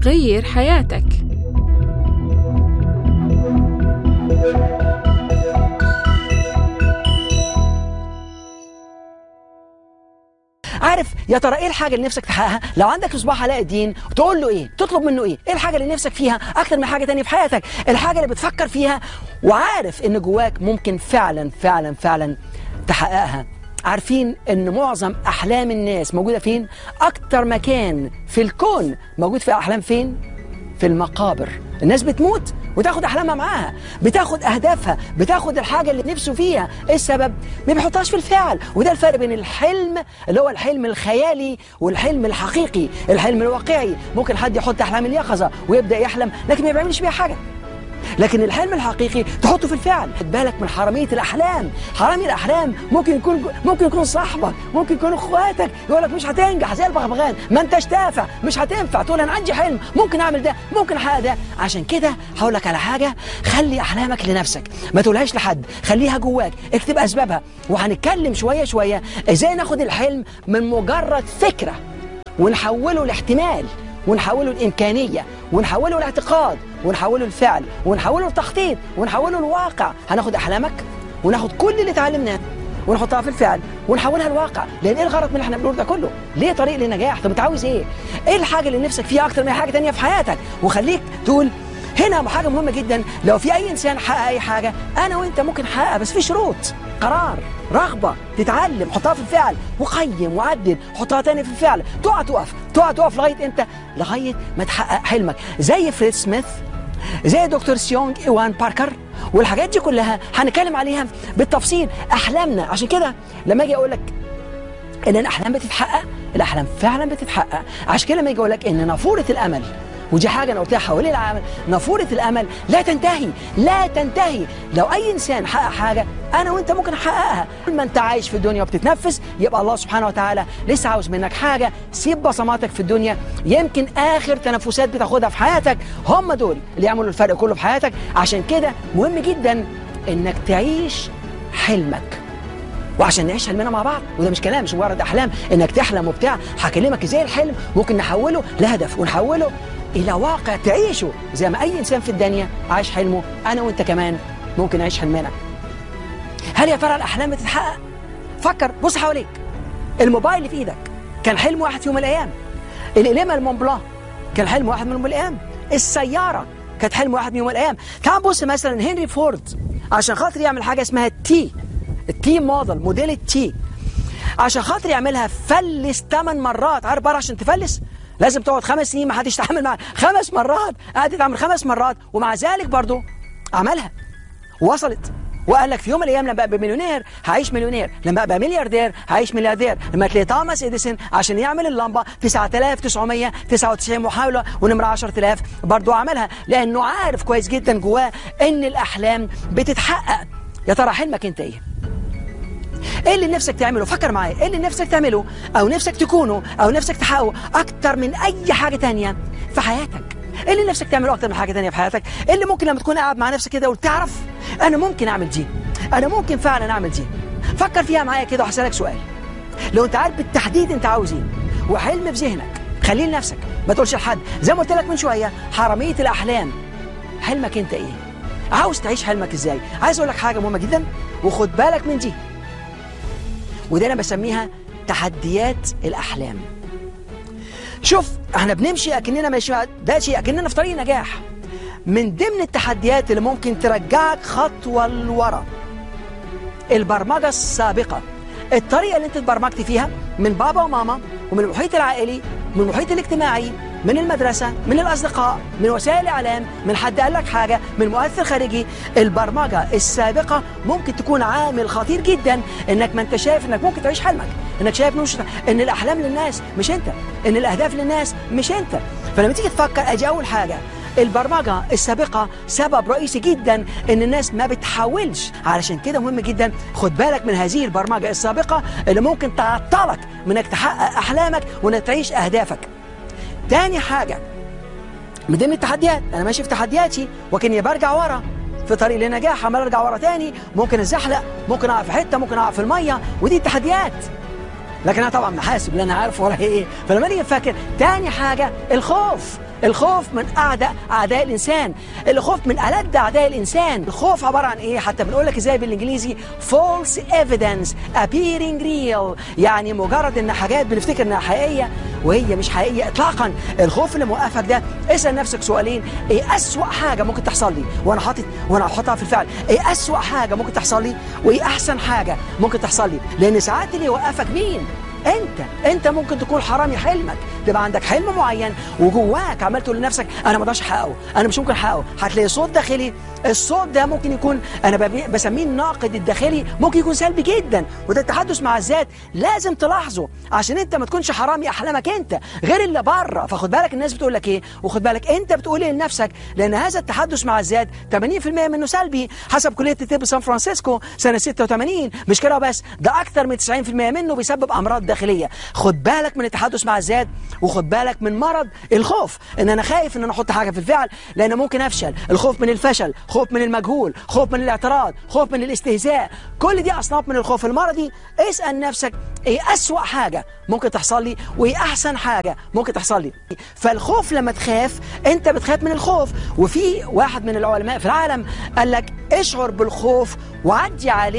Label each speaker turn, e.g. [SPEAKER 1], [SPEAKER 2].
[SPEAKER 1] غير حياتك
[SPEAKER 2] عارف يا ترى ايه الحاجه اللي نفسك تحققها لو عندك مصباح علاء الدين تقول له ايه تطلب منه ايه ايه الحاجه اللي نفسك فيها اكتر من حاجه تانية في حياتك الحاجه اللي بتفكر فيها وعارف ان جواك ممكن فعلا فعلا فعلا تحققها عارفين ان معظم احلام الناس موجوده فين اكتر مكان في الكون موجود في احلام فين في المقابر الناس بتموت وتاخد احلامها معاها بتاخد اهدافها بتاخد الحاجه اللي نفسه فيها ايه السبب ما بيحطهاش في الفعل وده الفرق بين الحلم اللي هو الحلم الخيالي والحلم الحقيقي الحلم الواقعي ممكن حد يحط احلام اليقظه ويبدا يحلم لكن ما بيعملش بيها حاجه لكن الحلم الحقيقي تحطه في الفعل خد بالك من حراميه الاحلام حرامي الاحلام ممكن يكون ممكن يكون صاحبك ممكن يكون اخواتك يقول لك مش هتنجح زي البغبغان ما انتش تافه مش هتنفع تقول انا عندي حلم ممكن اعمل ده ممكن احقق ده عشان كده هقول لك على حاجه خلي احلامك لنفسك ما تقولهاش لحد خليها جواك اكتب اسبابها وهنتكلم شويه شويه ازاي ناخد الحلم من مجرد فكره ونحوله لاحتمال ونحوله لإمكانية ونحوله لاعتقاد ونحوله لفعل ونحوله لتخطيط ونحوله لواقع هناخد أحلامك وناخد كل اللي اتعلمناه ونحطها في الفعل ونحولها لواقع لان ايه الغرض من اللي احنا بنقوله ده كله ليه طريق للنجاح طب انت عاوز ايه ايه الحاجه اللي نفسك فيها اكتر من حاجه تانية في حياتك وخليك تقول هنا حاجه مهمه جدا لو في اي انسان حقق اي حاجه انا وانت ممكن نحققها بس في شروط قرار رغبه تتعلم حطها في الفعل وقيم وعدل حطها تاني في الفعل تقع تقف تقع تقف لغايه انت لغايه ما تحقق حلمك زي فريد سميث زي دكتور سيونج ايوان باركر والحاجات دي كلها هنتكلم عليها بالتفصيل احلامنا عشان كده لما اجي اقول لك ان الاحلام بتتحقق الاحلام فعلا بتتحقق عشان كده لما اجي اقول لك ان نافوره الامل ودي حاجة أنا قلتها حوالين العمل نافورة الأمل لا تنتهي لا تنتهي لو أي إنسان حقق حاجة أنا وأنت ممكن نحققها طول ما أنت عايش في الدنيا وبتتنفس يبقى الله سبحانه وتعالى لسه عاوز منك حاجة سيب بصماتك في الدنيا يمكن آخر تنفسات بتاخدها في حياتك هم دول اللي يعملوا الفرق كله في حياتك عشان كده مهم جدا إنك تعيش حلمك وعشان نعيش حلمنا مع بعض وده مش كلام مش مجرد احلام انك تحلم وبتاع هكلمك ازاي الحلم ممكن نحوله لهدف ونحوله الى واقع تعيشه زي ما اي انسان في الدنيا عايش حلمه انا وانت كمان ممكن نعيش حلمنا هل يا ترى الاحلام بتتحقق فكر بص حواليك الموبايل اللي في ايدك كان حلم واحد في يوم من الايام القلمه المونبلا كان حلم واحد من يوم من الايام السياره كانت حلم واحد من يوم من الايام تعال بص مثلا هنري فورد عشان خاطر يعمل حاجه اسمها التي التي موديل موديل التي عشان خاطر يعملها فلس 8 مرات عارف بقى عشان تفلس لازم تقعد خمس سنين ما حدش يتعامل معاه خمس مرات قعد يتعامل خمس مرات ومع ذلك برضه عملها وصلت وقال لك في يوم من الايام لما ابقى مليونير هعيش مليونير لما ابقى ملياردير هعيش ملياردير لما تلاقي توماس اديسون عشان يعمل اللمبه 9999 محاوله ونمره 10000 برضه عملها لانه عارف كويس جدا جواه ان الاحلام بتتحقق يا ترى حلمك انت ايه ايه اللي نفسك تعمله فكر معايا ايه اللي نفسك تعمله او نفسك تكونه او نفسك تحققه اكتر من اي حاجه تانية في حياتك ايه اللي نفسك تعمله اكتر من حاجه تانية في حياتك ايه اللي ممكن لما تكون قاعد مع نفسك كده وتعرف انا ممكن اعمل دي انا ممكن فعلا اعمل دي فكر فيها معايا كده وهسالك سؤال لو انت عارف بالتحديد انت عاوز ايه وحلم في ذهنك خليه لنفسك ما تقولش لحد زي ما قلت لك من شويه حراميه الاحلام حلمك انت ايه عاوز تعيش حلمك ازاي عايز اقول لك حاجه مهمه جدا وخد بالك من دي ودي انا بسميها تحديات الاحلام شوف احنا بنمشي اكننا ماشي ده شيء اكننا في طريق نجاح من ضمن التحديات اللي ممكن ترجعك خطوه لورا البرمجه السابقه الطريقه اللي انت اتبرمجت فيها من بابا وماما ومن المحيط العائلي من المحيط الاجتماعي من المدرسة من الأصدقاء من وسائل الإعلام من حد قال لك حاجة من مؤثر خارجي البرمجة السابقة ممكن تكون عامل خطير جدا إنك ما أنت شايف إنك ممكن تعيش حلمك إنك شايف مش إن الأحلام للناس مش أنت إن الأهداف للناس مش أنت فلما تيجي تفكر أجي أول حاجة البرمجة السابقة سبب رئيسي جدا ان الناس ما بتحاولش علشان كده مهم جدا خد بالك من هذه البرمجة السابقة اللي ممكن تعطلك من انك تحقق احلامك وانك تعيش اهدافك تاني حاجة من ضمن التحديات انا ماشي في تحدياتي وكاني برجع ورا في طريق للنجاح عمال ارجع ورا تاني ممكن ازحلق ممكن اقع في حته ممكن اقع في الميه ودي التحديات لكن انا طبعا محاسب لان انا عارف ورايا ايه فلما نيجي نفكر تاني حاجه الخوف الخوف من اعداء اعداء الانسان الخوف من ألد اعداء الانسان الخوف عباره عن ايه حتى بنقول لك ازاي بالانجليزي false evidence appearing real يعني مجرد ان حاجات بنفتكر انها حقيقيه وهي مش حقيقيه اطلاقا الخوف اللي موقفك ده اسال نفسك سؤالين ايه اسوا حاجه ممكن تحصل لي وانا حاطط وانا حاططها في الفعل ايه اسوا حاجه ممكن تحصل لي وايه احسن حاجه ممكن تحصل لي لان ساعات اللي يوقفك مين انت انت ممكن تكون حرامي حلمك تبقى عندك حلم معين وجواك عمال تقول لنفسك انا ما اقدرش احققه انا مش ممكن احققه هتلاقي صوت داخلي الصوت ده ممكن يكون انا ببي- بسميه الناقد الداخلي ممكن يكون سلبي جدا وده التحدث مع الذات لازم تلاحظه عشان انت ما تكونش حرامي احلامك انت غير اللي بره فخد بالك الناس بتقول لك ايه وخد بالك انت بتقول ايه لنفسك لان هذا التحدث مع الذات 80% منه سلبي حسب كليه الطب سان فرانسيسكو سنه 86 مش كده بس ده اكتر من 90% منه بيسبب امراض داخليه خد بالك من التحدث مع الذات وخد بالك من مرض الخوف ان انا خايف ان انا احط حاجه في الفعل لان ممكن افشل الخوف من الفشل خوف من المجهول خوف من الاعتراض خوف من الاستهزاء كل دي اصناف من الخوف المرضي اسال نفسك ايه اسوا حاجه ممكن تحصل لي وايه احسن حاجه ممكن تحصل لي فالخوف لما تخاف انت بتخاف من الخوف وفي واحد من العلماء في العالم قال لك اشعر بالخوف وعدي عليه